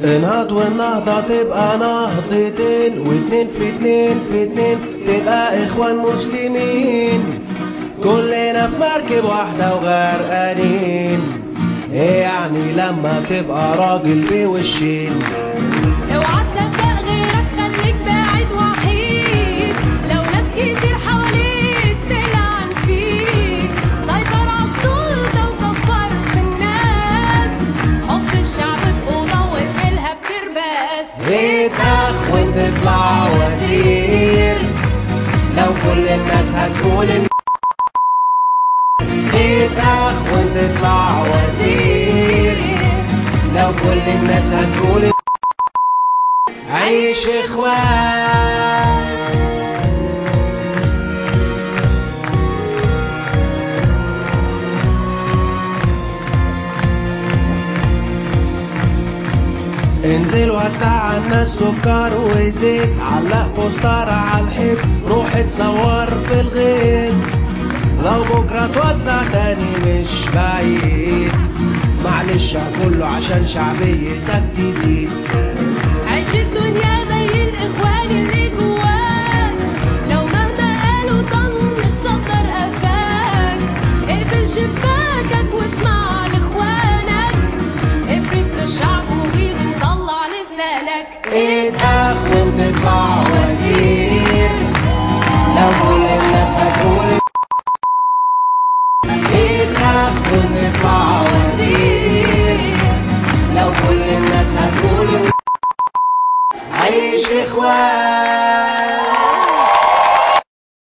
انهض والنهضة تبقى نهضتين واتنين في اتنين في اتنين تبقى اخوان مسلمين كلنا في مركب واحدة وغرقانين ايه يعني لما تبقى راجل بوشين اوعى تصدق غيرك خليك بعيد وحيد لو ناس كتير حواليك تلعن فيك سيطر على السلطة وكفر في الناس حط الشعب في أوضة واقفلها بترباس اتأخ وتطلع وزير لو كل الناس هتقول إن- اتأخ وتطلع وزير لو كل الناس هتقول إن- عيش اخوان انزل وسع على الناس سكر وزيت علق بوستر على الحيط روح اتصور في الغيط لو بكرة توسع تاني مش بعيد معلش كله عشان شعبيتك تزيد عيش الدنيا زي الإخوان اللي جواك لو مهما قالوا طنش صدر قفاك اقفل شباكك واسمع لإخوانك افرز في الشعب وغيظ وطلع لسانك اتأخ وتطلع وزير لو كل الناس هتقول اتأخ وتطلع وزير لو كل الناس هتقول عيش اخوان